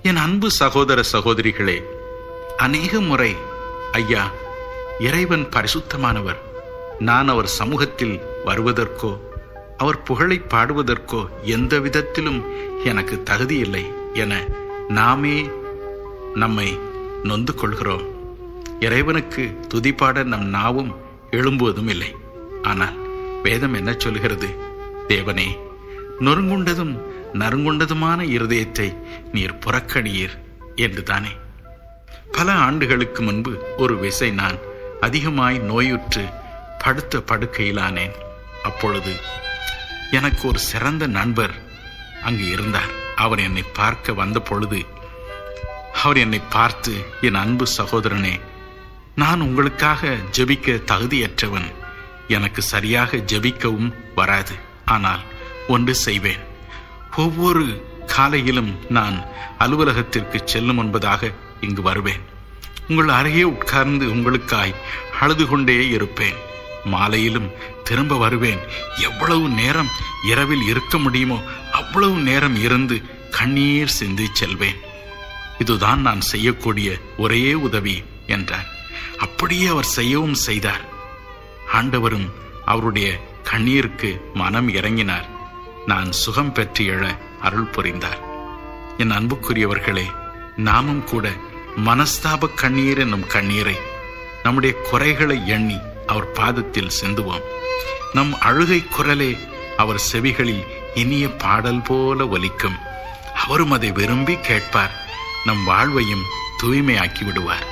என் அன்பு சகோதர சகோதரிகளே அநேக முறை ஐயா இறைவன் பரிசுத்தமானவர் நான் அவர் சமூகத்தில் வருவதற்கோ அவர் புகழை பாடுவதற்கோ எந்த விதத்திலும் எனக்கு தகுதியில்லை என நாமே நம்மை நொந்து கொள்கிறோம் இறைவனுக்கு துதிப்பாட நம் நாவும் எழும்புவதும் இல்லை ஆனால் வேதம் என்ன சொல்கிறது தேவனே நொறுங்குண்டதும் நறுங்குண்டதுமான இருதயத்தை நீர் புறக்கணியீர் என்று தானே பல ஆண்டுகளுக்கு முன்பு ஒரு விசை நான் அதிகமாய் நோயுற்று படுத்த படுக்கையிலானேன் அப்பொழுது எனக்கு ஒரு சிறந்த நண்பர் அங்கு இருந்தார் அவர் என்னை பார்க்க வந்த பொழுது அவர் என்னை பார்த்து என் அன்பு சகோதரனே நான் உங்களுக்காக ஜெபிக்க தகுதியற்றவன் எனக்கு சரியாக ஜெபிக்கவும் வராது ஆனால் ஒன்று செய்வேன் ஒவ்வொரு காலையிலும் நான் அலுவலகத்திற்கு செல்லும் என்பதாக இங்கு வருவேன் உங்கள் அருகே உட்கார்ந்து உங்களுக்காய் அழுது கொண்டே இருப்பேன் மாலையிலும் திரும்ப வருவேன் எவ்வளவு நேரம் இரவில் இருக்க முடியுமோ அவ்வளவு நேரம் இருந்து கண்ணீர் சிந்தி செல்வேன் இதுதான் நான் செய்யக்கூடிய ஒரே உதவி என்றார் அப்படியே அவர் செய்யவும் செய்தார் ஆண்டவரும் அவருடைய கண்ணீருக்கு மனம் இறங்கினார் நான் சுகம் பெற்று எழ அருள் புரிந்தார் என் அன்புக்குரியவர்களே நாமும் கூட மனஸ்தாப கண்ணீர் என்னும் கண்ணீரை நம்முடைய குறைகளை எண்ணி அவர் பாதத்தில் சிந்துவோம் நம் அழுகை குரலே அவர் செவிகளில் இனிய பாடல் போல ஒலிக்கும் அவரும் அதை விரும்பி கேட்பார் நம் வாழ்வையும் தூய்மையாக்கி விடுவார்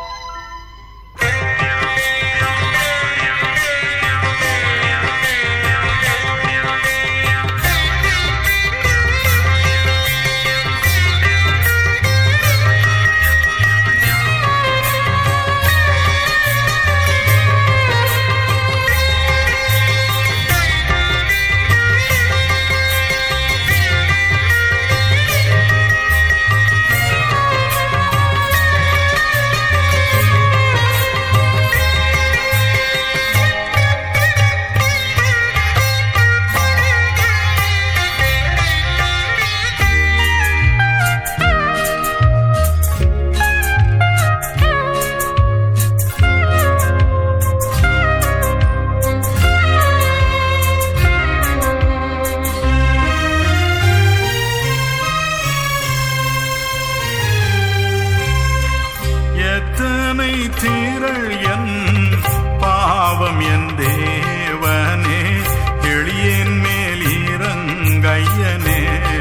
எத்தனை தீரள் என் பாவம் என் தேவனே எளியேன் மேல் இறங்கையனே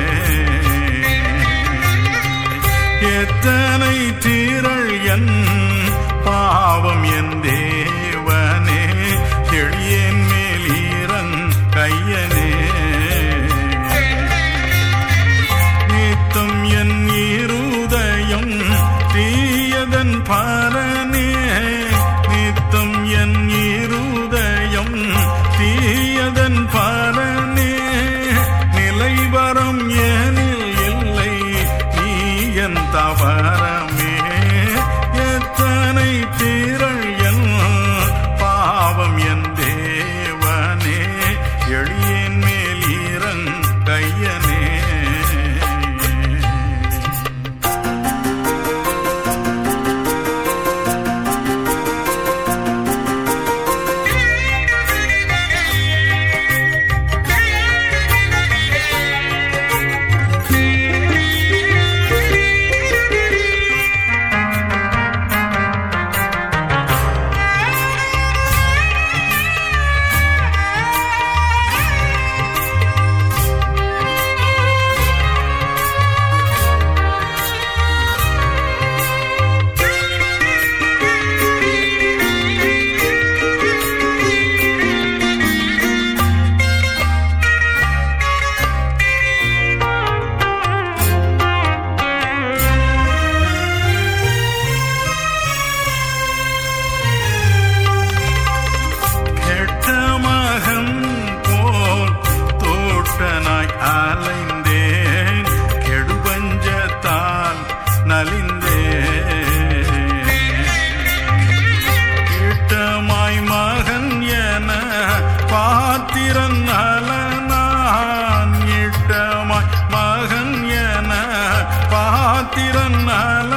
எத்தனை தீரள் என் பாவம் என் தேவனே எளியேன் மேல் இறங்கையனே நித்தம் என் இருதயம் தீயதன் பரனே நித்தம் என் இருதயம் தீயதன் பரனே நிலைவரம் ஏனில் இல்லை நீ என் தவறமே எத்தனை தீரள் என் பாவம் என் தேவனே எளியேன் மேல் இறங்கையனே கெட்ட மகன் போல் தோட்டனாய் அலைந்தேன் கெடுபஞ்சத்தால் நலிந்தேன் கிட்டமாய் மகன் என பாத்திரன் நலனான் இட்டமாய் மகன் என பாத்திரன் பாத்திரன் அலை